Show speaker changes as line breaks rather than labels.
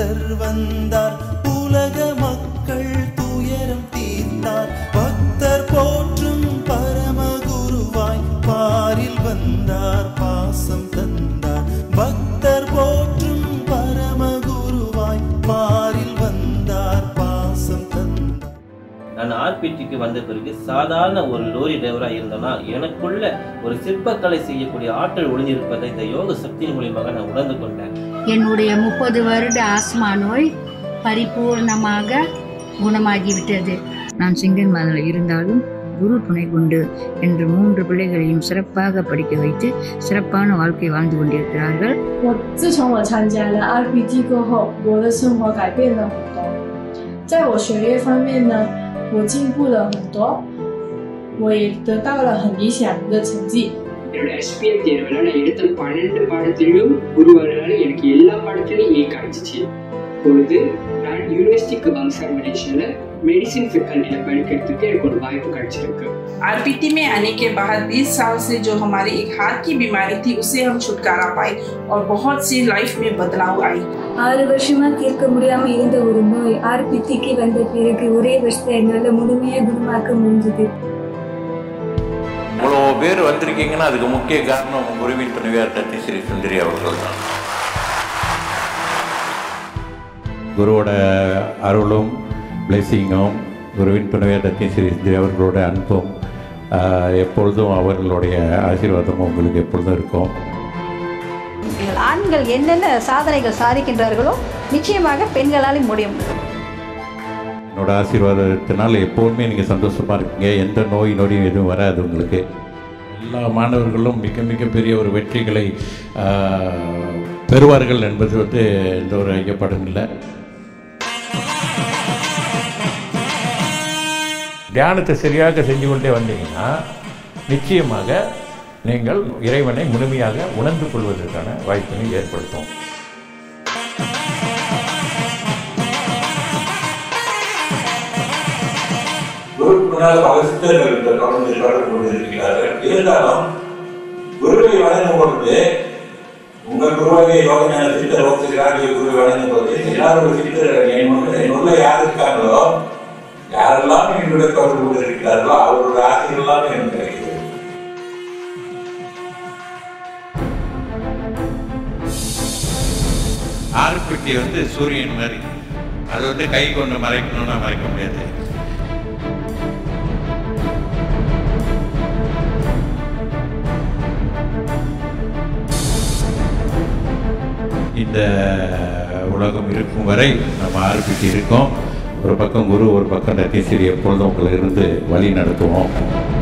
பக்தர் வந்தார் உலக மக்கள் துயரம் தீர்த்தார் பக்தர் போற்றும் பரமகுருவாய் பாரில் வந்தார் பாசம் தந்தார் பக்தர் போற்றும் பரமகுருவாய் பாரில் வந்தார் பாசம் தந்தார்
நான் ஆர்பிடிக்கு வந்த பிறகு சாதாரண ஒரு லோரி டிரைவராக இருந்தேன்னா எனக்குள்ள ஒரு சிற்பக்கலை செய்யக்கூடிய ஆற்றல் ஒளிஞ்சிருப்பதை இந்த யோக சக்தியின் மூலியமாக நான் உணர்ந்து கொண்டேன்
என்னுடைய முப்பது வருட ஆஸ்மா நோய் பரிபூர்ணமாக குணமாகிவிட்டது
நான் சிங்கன் மதனில் இருந்தாலும் குரு துணை கொண்டு என்று மூன்று பிள்ளைகளையும் சிறப்பாக படிக்க வைத்து சிறப்பான வாழ்க்கை வாழ்ந்து கொண்டிருக்கிறார்கள்
我自从我参加了 RPT 过后，我的生活改变了很多。在我学业方面呢，我进步了很多，我也得到了很理想的成绩。
என்னோட எஸ்பிஎம் தேர்வில் நான் எடுத்த பன்னெண்டு பாடத்திலையும் குருவர்களால் எனக்கு எல்லா பாடத்திலையும் ஏ கிடைச்சிச்சு இப்பொழுது நான் யூனிவர்சிட்டி கபாங்சார் மலேசியாவில் மெடிசின் ஃபேக்கல்ட்டியில் படிக்கிறதுக்கு எனக்கு ஒரு வாய்ப்பு கிடைச்சிருக்கு
आरपीटी में आने के बाद 20 साल से जो हमारी एक हाथ की बीमारी थी उससे हम छुटकारा पाए और बहुत सी लाइफ में बदलाव आई
ஆறு வருஷமா தீர்க்க முடியாம இருந்த ஒரு நோய் ஆர்பித்திக்கு வந்த பிறகு ஒரே வருஷத்தை என்னால முழுமையா குணமாக்க முடிஞ்சது
இவ்வளோ பேர் வந்திருக்கீங்கன்னா அதுக்கு முக்கிய காரணம் குருவின் துணைவியார் தத்தி ஸ்ரீ சுந்தரி அவர்கள் தான் குருவோட அருளும் பிளெஸிங்கும் குருவின் துணைவியார் தத்தி ஸ்ரீ சுந்தரி அவர்களோட அன்பும் ஆஹ், எப்பொழுதும் அவர்களுடைய ஆசீர்வாதமும் உங்களுக்கு எப்பொழுதும் இருக்கும்
ஆண்கள் என்னென்ன சாதனைகள் சாதிக்கின்றார்களோ நிச்சயமாக பெண்களால் முடியும்
என்னோட ஆசீர்வாதத்தினால் எப்போதுமே நீங்கள் சந்தோஷமாக இருக்கீங்க எந்த நோய் நொடியும் எதுவும் வராது உங்களுக்கு எல்லா மாணவர்களும் மிக மிக பெரிய ஒரு வெற்றிகளை ஆஹ், பெறுவார்கள் என்பது வந்து எந்த ஒரு ஐயப்பாடும் இல்லை தியானத்தை சரியாக செஞ்சு கொண்டே வந்தீங்கன்னா நிச்சயமாக நீங்கள் இறைவனை முழுமையாக உணர்ந்து கொள்வதற்கான வாய்ப்பினை ஏற்படுத்தும்
குருக்கு முன்னால் பல சித்தர்கள் தொடர்ந்து தொடர்பு கொண்டிருக்கிறார்கள் இருந்தாலும் குருவை வணங்கும் பொழுது உங்கள் குருவாகிய யோகஞான சித்தர் ஓக்சிராகிய குருவை வணங்கும் போது எல்லாரும் ஒரு சித்தர் என்னுள்ள யார் இருக்காங்களோ யாரெல்லாம் என்னுடைய தொடர்பு கொண்டிருக்கிறார்களோ அவரோட ஆசைகள்லாம் எனக்கு கிடைக்கிறது
ஆர்பிட்டி வந்து சூரியன் மாதிரி அது வந்து கை கொண்டு மறைக்கணும்னா மறைக்க முடியாது இந்த உலகம் இருக்கும் வரை நம்ம ஆர்பிட்டி இருக்கோம் ஒரு பக்கம் குரு ஒரு பக்கம் நத்தீஸ்வரி எப்பொழுதும் உங்களை இருந்து வழி நடத்துவோம்